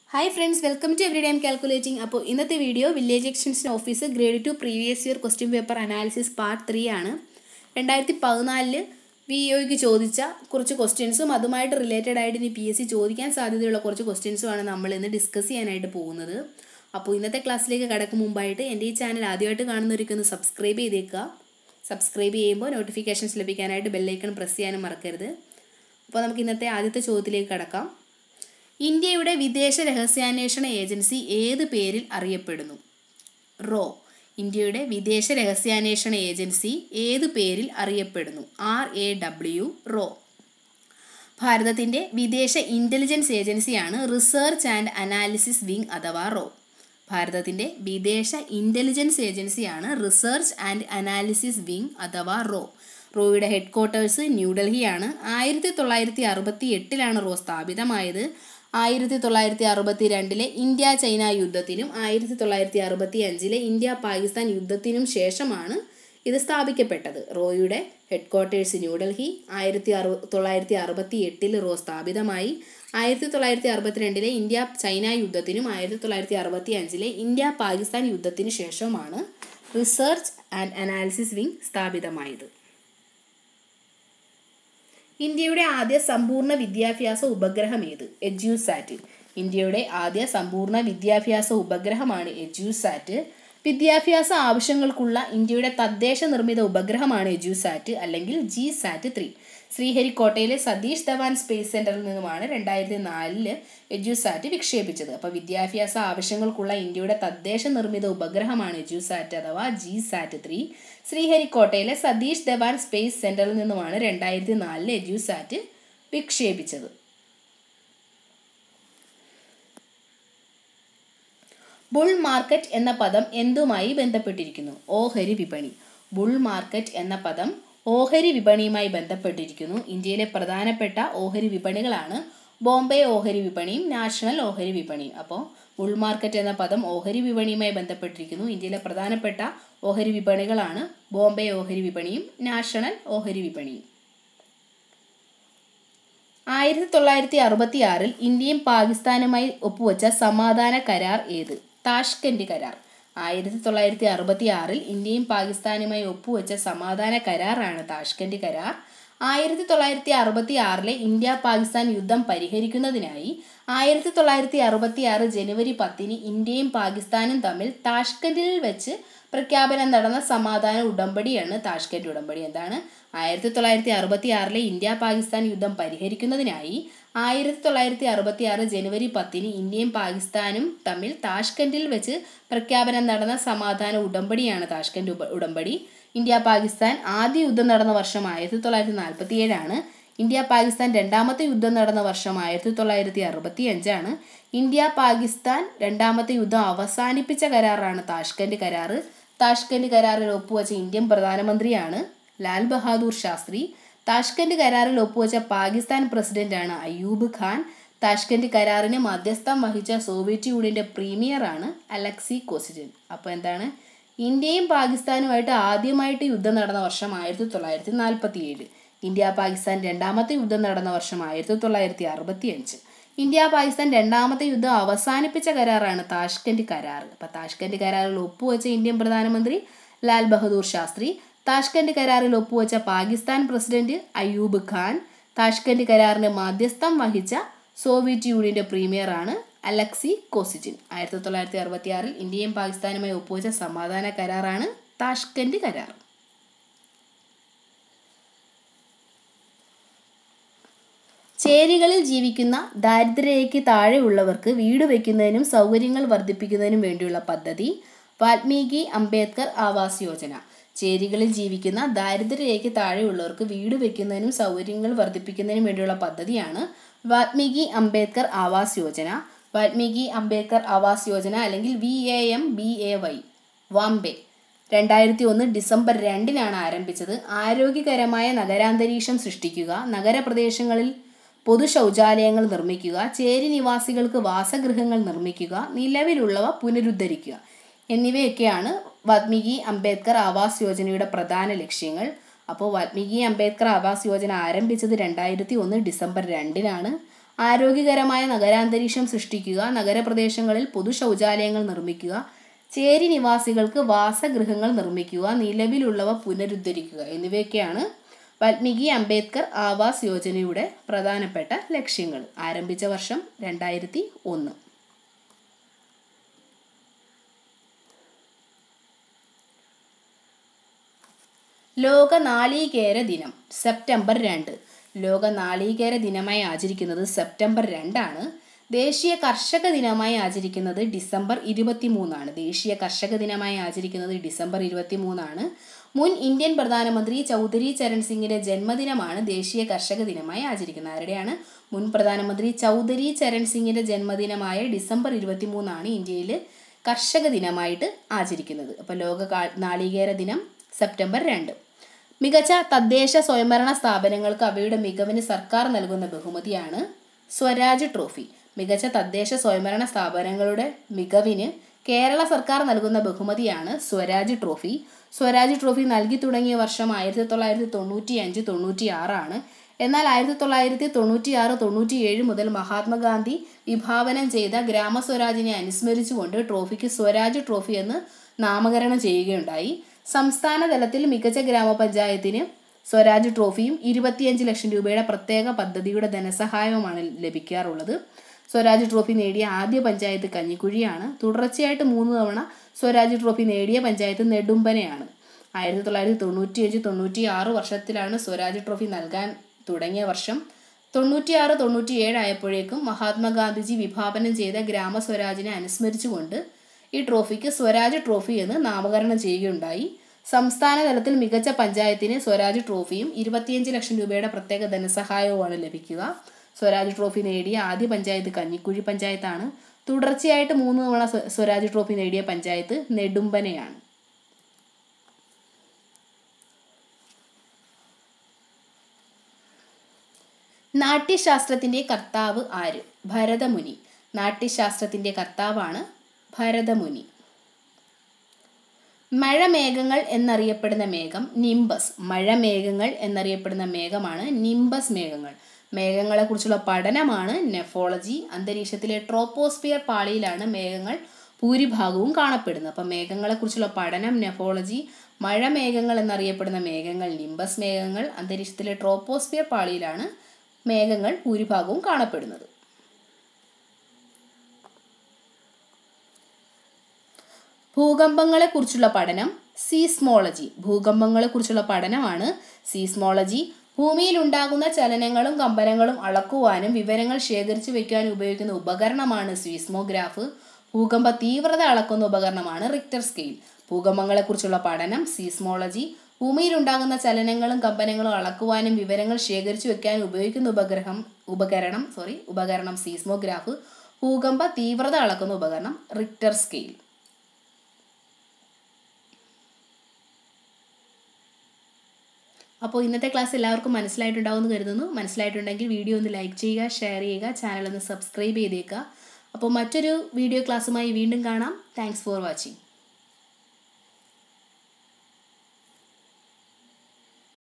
hi friends welcome to every time calculating അപ്പോൾ ഇന്നത്തെ video village extension office grade two previous year question paper analysis part three ആണ് രണ്ടായിരത്തി പതിനാലില് V ഒക്ക് ചോദിച്ച കുറച്ച് ക്വസ്റ്റ്യൻസും അതുമായിട്ട് റിലേറ്റഡ് ആയിട്ട് ഇനി പി എസ് സി ചോദിക്കാൻ സാധ്യതയുള്ള കുറച്ച് ക്വസ്റ്റ്യൻസുമാണ് നമ്മൾ ഇന്ന് ഡിസ്കസ് ചെയ്യാനായിട്ട് പോകുന്നത് അപ്പോൾ ഇന്നത്തെ ക്ലാസ്സിലേക്ക് കടക്കും മുമ്പായിട്ട് എൻ്റെ ഈ ചാനൽ ആദ്യമായിട്ട് കാണുന്നവർക്ക് ഒന്ന് സബ്സ്ക്രൈബ് ചെയ്തേക്കുക സബ്സ്ക്രൈബ് ചെയ്യുമ്പോൾ നോട്ടിഫിക്കേഷൻസ് ലഭിക്കാനായിട്ട് ബെല്ലൈക്കൺ പ്രസ് ചെയ്യാനും മറക്കരുത് അപ്പോൾ നമുക്ക് ഇന്നത്തെ ആദ്യത്തെ ചോദ്യത്തിലേക്ക് കടക്കാം ഇന്ത്യയുടെ വിദേശ രഹസ്യാന്വേഷണ ഏജൻസി ഏത് പേരിൽ അറിയപ്പെടുന്നു റോ ഇന്ത്യയുടെ വിദേശ രഹസ്യാന്വേഷണ ഏജൻസി ഏത് പേരിൽ അറിയപ്പെടുന്നു ആർ എ ഡബ്ല്യു റോ ഭാരതത്തിൻ്റെ വിദേശ ഇൻ്റലിജൻസ് ഏജൻസിയാണ് റിസർച്ച് ആൻഡ് അനാലിസിസ് വിങ് അഥവാ റോ ഭാരതത്തിൻ്റെ വിദേശ ഇൻ്റലിജൻസ് ഏജൻസിയാണ് റിസർച്ച് ആൻഡ് അനാലിസിസ് വിങ് അഥവാ റോ റോയുടെ ഹെഡ് ക്വാർട്ടേഴ്സ് ന്യൂഡൽഹിയാണ് ആയിരത്തി തൊള്ളായിരത്തി അറുപത്തി എട്ടിലാണ് റോ സ്ഥാപിതമായത് ആയിരത്തി തൊള്ളായിരത്തി അറുപത്തി രണ്ടിലെ ഇന്ത്യ ചൈന യുദ്ധത്തിനും ആയിരത്തി തൊള്ളായിരത്തി അറുപത്തി അഞ്ചിലെ ഇന്ത്യ പാകിസ്ഥാൻ യുദ്ധത്തിനും ശേഷമാണ് ഇത് സ്ഥാപിക്കപ്പെട്ടത് റോയുടെ ഹെഡ് ക്വാർട്ടേഴ്സ് ന്യൂഡൽഹി ആയിരത്തി അറു തൊള്ളായിരത്തി അറുപത്തി എട്ടിൽ റോ സ്ഥാപിതമായി ആയിരത്തി തൊള്ളായിരത്തി അറുപത്തിരണ്ടിലെ ഇന്ത്യ ചൈന യുദ്ധത്തിനും ആയിരത്തി തൊള്ളായിരത്തി അറുപത്തി അഞ്ചിലെ ഇന്ത്യ പാകിസ്ഥാൻ യുദ്ധത്തിനു ശേഷമാണ് റിസർച്ച് ആൻഡ് അനാലിസിസ് വിങ് സ്ഥാപിതമായത് ഇന്ത്യയുടെ ആദ്യ സമ്പൂർണ്ണ വിദ്യാഭ്യാസ ഉപഗ്രഹം ഏത് എജ്യൂസാറ്റ് ഇന്ത്യയുടെ ആദ്യ സമ്പൂർണ്ണ വിദ്യാഭ്യാസ ഉപഗ്രഹമാണ് എജ്യൂസാറ്റ് വിദ്യാഭ്യാസ ആവശ്യങ്ങൾക്കുള്ള ഇന്ത്യയുടെ തദ്ദേശ നിർമ്മിത ഉപഗ്രഹമാണ് എജ്യൂസാറ്റ് അല്ലെങ്കിൽ ജി സാറ്റ് ത്രീ ശ്രീഹരിക്കോട്ടയിലെ സതീഷ് ധവാൻ സ്പേസ് സെന്ററിൽ നിന്നുമാണ് രണ്ടായിരത്തി നാലില് എജ്യൂസാറ്റ് വിക്ഷേപിച്ചത് അപ്പോൾ വിദ്യാഭ്യാസ ആവശ്യങ്ങൾക്കുള്ള ഇന്ത്യയുടെ തദ്ദേശ നിർമ്മിത ഉപഗ്രഹമാണ് എജ്യൂസാറ്റ് അഥവാ ജി സാറ്റ് ത്രീ ശ്രീഹരിക്കോട്ടയിലെ സതീഷ് ധവാൻ സ്പേസ് സെന്ററിൽ നിന്നുമാണ് രണ്ടായിരത്തി നാലില് എജ്യൂസാറ്റ് വിക്ഷേപിച്ചത് ബുൾ മാർക്കറ്റ് എന്ന പദം എന്തുമായി ബന്ധപ്പെട്ടിരിക്കുന്നു ഓഹരി വിപണി ബുൾ മാർക്കറ്റ് എന്ന പദം ഓഹരി വിപണിയുമായി ബന്ധപ്പെട്ടിരിക്കുന്നു ഇന്ത്യയിലെ പ്രധാനപ്പെട്ട ഓഹരി വിപണികളാണ് ബോംബെ ഓഹരി വിപണിയും നാഷണൽ ഓഹരി വിപണിയും അപ്പോൾ ബുൾ മാർക്കറ്റ് എന്ന പദം ഓഹരി വിപണിയുമായി ബന്ധപ്പെട്ടിരിക്കുന്നു ഇന്ത്യയിലെ പ്രധാനപ്പെട്ട ഓഹരി വിപണികളാണ് ബോംബെ ഓഹരി വിപണിയും നാഷണൽ ഓഹരി വിപണിയും ആയിരത്തി തൊള്ളായിരത്തി അറുപത്തി ആറിൽ ഇന്ത്യയും പാകിസ്ഥാനുമായി ഒപ്പുവെച്ച സമാധാന കരാർ ഏത് താഷ്കന്റ് കരാർ ആയിരത്തി തൊള്ളായിരത്തി അറുപത്തി ആറിൽ ഇന്ത്യയും പാകിസ്ഥാനുമായി ഒപ്പുവെച്ച സമാധാന കരാറാണ് താഷ്കന്റ് കരാർ ആയിരത്തി തൊള്ളായിരത്തി അറുപത്തി ആറിലെ ഇന്ത്യ പാകിസ്ഥാൻ യുദ്ധം പരിഹരിക്കുന്നതിനായി ആയിരത്തി തൊള്ളായിരത്തി അറുപത്തി ആറ് ജനുവരി പത്തിന് ഇന്ത്യയും പാകിസ്ഥാനും തമ്മിൽ താഷ്കന്റിൽ വെച്ച് പ്രഖ്യാപനം നടന്ന സമാധാന ഉടമ്പടിയാണ് താഷ്കന്റ് ഉടമ്പടി എന്താണ് ആയിരത്തി തൊള്ളായിരത്തി അറുപത്തി ആറിലെ ഇന്ത്യ പാകിസ്ഥാൻ യുദ്ധം പരിഹരിക്കുന്നതിനായി ആയിരത്തി തൊള്ളായിരത്തി അറുപത്തി ആറ് ജനുവരി പത്തിന് ഇന്ത്യയും പാകിസ്ഥാനും തമ്മിൽ താഷ്കന്റിൽ വെച്ച് പ്രഖ്യാപനം നടന്ന സമാധാന ഉടമ്പടിയാണ് താഷ്കന്റ് ഉടമ്പടി ഇന്ത്യ പാകിസ്ഥാൻ ആദ്യ യുദ്ധം നടന്ന വർഷം ആയിരത്തി തൊള്ളായിരത്തി നാൽപ്പത്തി ഏഴാണ് ഇന്ത്യ പാകിസ്ഥാൻ രണ്ടാമത്തെ യുദ്ധം നടന്ന വർഷം ആയിരത്തി തൊള്ളായിരത്തി അറുപത്തി അഞ്ചാണ് ഇന്ത്യ പാകിസ്ഥാൻ രണ്ടാമത്തെ യുദ്ധം അവസാനിപ്പിച്ച കരാറാണ് താഷ്കന്റ് കരാറ് താഷ്കന്റ് കരാറിൽ ഒപ്പുവെച്ച ഇന്ത്യൻ പ്രധാനമന്ത്രിയാണ് ലാൽ ബഹാദൂർ ശാസ്ത്രി താഷ്കന്റ് കരാറിൽ ഒപ്പുവെച്ച പാകിസ്ഥാൻ പ്രസിഡന്റാണ് അയ്യൂബ് ഖാൻ താഷ്കന്റ് കരാറിന് മധ്യസ്ഥം വഹിച്ച സോവിയറ്റ് യൂണിയന്റെ പ്രീമിയറാണ് അലക്സി കോസിജൻ അപ്പോൾ എന്താണ് ഇന്ത്യയും പാകിസ്ഥാനുമായിട്ട് ആദ്യമായിട്ട് യുദ്ധം നടന്ന വർഷം ആയിരത്തി തൊള്ളായിരത്തി നാൽപ്പത്തി ഏഴ് ഇന്ത്യ പാകിസ്ഥാൻ രണ്ടാമത്തെ യുദ്ധം നടന്ന വർഷം ആയിരത്തി തൊള്ളായിരത്തി അറുപത്തി അഞ്ച് ഇന്ത്യ പാകിസ്ഥാൻ രണ്ടാമത്തെ യുദ്ധം അവസാനിപ്പിച്ച കരാറാണ് താഷ്കന്റ് കരാർ അപ്പം താഷ്കന്റ് കരാറിൽ ഒപ്പുവെച്ച ഇന്ത്യൻ പ്രധാനമന്ത്രി ലാൽ ബഹദൂർ ശാസ്ത്രി താഷ്കന്റ് കരാറിൽ ഒപ്പുവെച്ച പാകിസ്ഥാൻ പ്രസിഡന്റ് അയ്യൂബ് ഖാൻ താഷ്കന്റ് കരാറിന് മധ്യസ്ഥം വഹിച്ച സോവിയറ്റ് യൂണിയന്റെ പ്രീമിയറാണ് അലക്സി കോസിജിൻ ആയിരത്തി തൊള്ളായിരത്തി അറുപത്തി ആറിൽ ഇന്ത്യയും പാകിസ്ഥാനുമായി ഒപ്പുവെച്ച സമാധാന കരാറാണ് താഷ്കന്റ് കരാർ ചേരികളിൽ ജീവിക്കുന്ന ദാരിദ്ര്യരേഖയ്ക്ക് താഴെയുള്ളവർക്ക് വീട് വയ്ക്കുന്നതിനും സൗകര്യങ്ങൾ വർദ്ധിപ്പിക്കുന്നതിനും വേണ്ടിയുള്ള പദ്ധതി വാൽമീകി അംബേദ്കർ ആവാസ് യോജന ചേരികളിൽ ജീവിക്കുന്ന ദാരിദ്ര്യരേഖയ്ക്ക് താഴെയുള്ളവർക്ക് വീട് വയ്ക്കുന്നതിനും സൗകര്യങ്ങൾ വർദ്ധിപ്പിക്കുന്നതിനും വേണ്ടിയുള്ള പദ്ധതിയാണ് വാൽമീകി അംബേദ്കർ ആവാസ് യോജന വാൽമീകി അംബേദ്കർ ആവാസ് യോജന അല്ലെങ്കിൽ V A M B A Y VAMBAY രണ്ടായിരത്തി ഒന്ന് ഡിസംബർ രണ്ടിനാണ് ആരംഭിച്ചത് ആരോഗ്യകരമായ നഗരാന്തരീക്ഷം സൃഷ്ടിക്കുക നഗരപ്രദേശങ്ങളിൽ പൊതു ശൗചാലയങ്ങൾ നിർമ്മിക്കുക ചേരി നിവാസികൾക്ക് വാസഗൃഹങ്ങൾ നിർമ്മിക്കുക നിലവിലുള്ളവ പുനരുദ്ധരിക്കുക എന്നിവയൊക്കെയാണ് വാൽമീകി അംബേദ്കർ ആവാസ് യോജനയുടെ പ്രധാന ലക്ഷ്യങ്ങൾ അപ്പോൾ വാൽമീകി അംബേദ്കർ ആവാസ് യോജന ആരംഭിച്ചത് രണ്ടായിരത്തി ഒന്ന് ഡിസംബർ രണ്ടിനാണ് ആരോഗ്യകരമായ നഗരാന്തരീക്ഷം സൃഷ്ടിക്കുക നഗരപ്രദേശങ്ങളിൽ പൊതു ശൗചാലയങ്ങൾ നിർമ്മിക്കുക ചേരി നിവാസികൾക്ക് വാസഗൃഹങ്ങൾ നിർമ്മിക്കുക നിലവിലുള്ളവ പുനരുദ്ധരിക്കുക എന്നിവയൊക്കെയാണ് വാൽമീകി അംബേദ്കർ ആവാസ് യോജനയുടെ പ്രധാനപ്പെട്ട ലക്ഷ്യങ്ങൾ ആരംഭിച്ച വർഷം രണ്ടായിരത്തി ഒന്ന് ലോക നാളികേര ദിനം സെപ്റ്റംബർ രണ്ട് ലോക നാളികേര ദിനമായി ആചരിക്കുന്നത് സെപ്റ്റംബർ രണ്ടാണ് ദേശീയ കർഷക ദിനമായി ആചരിക്കുന്നത് ഡിസംബർ ഇരുപത്തി മൂന്നാണ് ദേശീയ കർഷക ദിനമായി ആചരിക്കുന്നത് ഡിസംബർ ഇരുപത്തി മൂന്നാണ് മുൻ ഇന്ത്യൻ പ്രധാനമന്ത്രി ചൗധരി ചരൺ സിംഗിന്റെ ജന്മദിനമാണ് ദേശീയ കർഷക ദിനമായി ആചരിക്കുന്നത് ആരുടെയാണ് മുൻ പ്രധാനമന്ത്രി ചൗധരി ചരൺ സിംഗിന്റെ ജന്മദിനമായ ഡിസംബർ ഇരുപത്തി മൂന്നാണ് ഇന്ത്യയിൽ കർഷക ദിനമായിട്ട് ആചരിക്കുന്നത് അപ്പോൾ ലോക കാ- നാളികേര ദിനം സെപ്റ്റംബർ രണ്ട് മികച്ച തദ്ദേശ സ്വയംഭരണ സ്ഥാപനങ്ങൾക്ക് അവയുടെ മികവിന് സർക്കാർ നൽകുന്ന ബഹുമതിയാണ് സ്വരാജ് ട്രോഫി മികച്ച തദ്ദേശ സ്വയംഭരണ സ്ഥാപനങ്ങളുടെ മികവിന് കേരള സർക്കാർ നൽകുന്ന ബഹുമതിയാണ് സ്വരാജ് ട്രോഫി സ്വരാജ് ട്രോഫി നൽകി തുടങ്ങിയ വർഷം ആയിരത്തി തൊള്ളായിരത്തി തൊണ്ണൂറ്റി അഞ്ച് തൊണ്ണൂറ്റി ആറാണ് എന്നാൽ ആയിരത്തി തൊള്ളായിരത്തി തൊണ്ണൂറ്റി ആറ് തൊണ്ണൂറ്റി ഏഴ് മുതൽ മഹാത്മാഗാന്ധി വിഭാവനം ചെയ്ത ഗ്രാമസ്വരാജിനെ അനുസ്മരിച്ചുകൊണ്ട് ട്രോഫിക്ക് സ്വരാജ് ട്രോഫി എന്ന് നാമകരണം ചെയ്യുകയുണ്ടായി സംസ്ഥാന തലത്തിൽ മികച്ച ഗ്രാമപഞ്ചായത്തിന് സ്വരാജ് ട്രോഫിയും ഇരുപത്തിയഞ്ച് ലക്ഷം രൂപയുടെ പ്രത്യേക പദ്ധതിയുടെ ധനസഹായവുമാണ് ലഭിക്കാറുള്ളത് സ്വരാജ് ട്രോഫി നേടിയ ആദ്യ പഞ്ചായത്ത് കഞ്ഞിക്കുഴിയാണ് തുടർച്ചയായിട്ട് മൂന്ന് തവണ സ്വരാജ് ട്രോഫി നേടിയ പഞ്ചായത്ത് നെടുമ്പനയാണ് ആയിരത്തി തൊള്ളായിരത്തി തൊണ്ണൂറ്റി അഞ്ച് തൊണ്ണൂറ്റി ആറ് വർഷത്തിലാണ് സ്വരാജ് ട്രോഫി നൽകാൻ തുടങ്ങിയ വർഷം തൊണ്ണൂറ്റിയാറ് തൊണ്ണൂറ്റി ഏഴ് ആയപ്പോഴേക്കും മഹാത്മാഗാന്ധിജി വിഭാവനം ചെയ്ത ഗ്രാമസ്വരാജിനെ അനുസ്മരിച്ചുകൊണ്ട് ഈ ട്രോഫിക്ക് സ്വരാജ് ട്രോഫി എന്ന് നാമകരണം ചെയ്യുകയുണ്ടായി സംസ്ഥാന തലത്തിൽ മികച്ച പഞ്ചായത്തിന് സ്വരാജ് ട്രോഫിയും ഇരുപത്തിയഞ്ച് ലക്ഷം രൂപയുടെ പ്രത്യേക ധനസഹായവുമാണ് ലഭിക്കുക സ്വരാജ് ട്രോഫി നേടിയ ആദ്യ പഞ്ചായത്ത് കഞ്ഞിക്കുഴി പഞ്ചായത്താണ് തുടർച്ചയായിട്ട് മൂന്ന് തവണ സ്വ- സ്വരാജ് ട്രോഫി നേടിയ പഞ്ചായത്ത് നെടുമ്പനയാണ് നാട്യശാസ്ത്രത്തിന്റെ കർത്താവ് ആര് ഭരതമുനി നാട്യശാസ്ത്രത്തിന്റെ കർത്താവാണ് ഭരതമുനി മഴമേഘങ്ങൾ എന്നറിയപ്പെടുന്ന മേഘം നിംബസ് മഴമേഘങ്ങൾ എന്നറിയപ്പെടുന്ന മേഘമാണ് നിംബസ് മേഘങ്ങൾ മേഘങ്ങളെക്കുറിച്ചുള്ള പഠനമാണ് നെഫോളജി അന്തരീക്ഷത്തിലെ ട്രോപ്പോസ്ഫിയർ പാളിയിലാണ് മേഘങ്ങൾ ഭൂരിഭാഗവും കാണപ്പെടുന്നത് അപ്പം മേഘങ്ങളെക്കുറിച്ചുള്ള പഠനം നെഫോളജി മഴമേഘങ്ങൾ എന്നറിയപ്പെടുന്ന മേഘങ്ങൾ നിംബസ് മേഘങ്ങൾ അന്തരീക്ഷത്തിലെ ട്രോപ്പോസ്ഫിയർ പാളിയിലാണ് മേഘങ്ങൾ ഭൂരിഭാഗവും കാണപ്പെടുന്നത് ഭൂകമ്പങ്ങളെക്കുറിച്ചുള്ള പഠനം സീസ്മോളജി ഭൂകമ്പങ്ങളെക്കുറിച്ചുള്ള പഠനമാണ് സീസ്മോളജി ഭൂമിയിൽ ഉണ്ടാകുന്ന ചലനങ്ങളും കമ്പനങ്ങളും അളക്കുവാനും വിവരങ്ങൾ ശേഖരിച്ചു വയ്ക്കാനും ഉപയോഗിക്കുന്ന ഉപകരണമാണ് സീസ്മോഗ്രാഫ് ഭൂകമ്പ തീവ്രത അളക്കുന്ന ഉപകരണമാണ് റിക്ടർ സ്കെയിൽ ഭൂകമ്പങ്ങളെക്കുറിച്ചുള്ള പഠനം സീസ്മോളജി ഭൂമിയിൽ ഉണ്ടാകുന്ന ചലനങ്ങളും കമ്പനങ്ങളും അളക്കുവാനും വിവരങ്ങൾ ശേഖരിച്ചു വെക്കാനും ഉപയോഗിക്കുന്ന ഉപഗ്രഹം ഉപകരണം സോറി ഉപകരണം സീസ്മോഗ്രാഫ് ഭൂകമ്പ തീവ്രത അളക്കുന്ന ഉപകരണം റിക്ടർ സ്കെയിൽ അപ്പോൾ ഇന്നത്തെ ക്ലാസ് എല്ലാവർക്കും മനസ്സിലായിട്ടുണ്ടാവുമെന്ന് കരുതുന്നു മനസ്സിലായിട്ടുണ്ടെങ്കിൽ വീഡിയോ ഒന്ന് ലൈക്ക് ചെയ്യുക ഷെയർ ചെയ്യുക ചാനൽ ഒന്ന് സബ്സ്ക്രൈബ് ചെയ്തേക്കുക അപ്പോൾ മറ്റൊരു വീഡിയോ ക്ലാസ്സുമായി വീണ്ടും കാണാം താങ്ക്സ് ഫോർ വാച്ചിങ്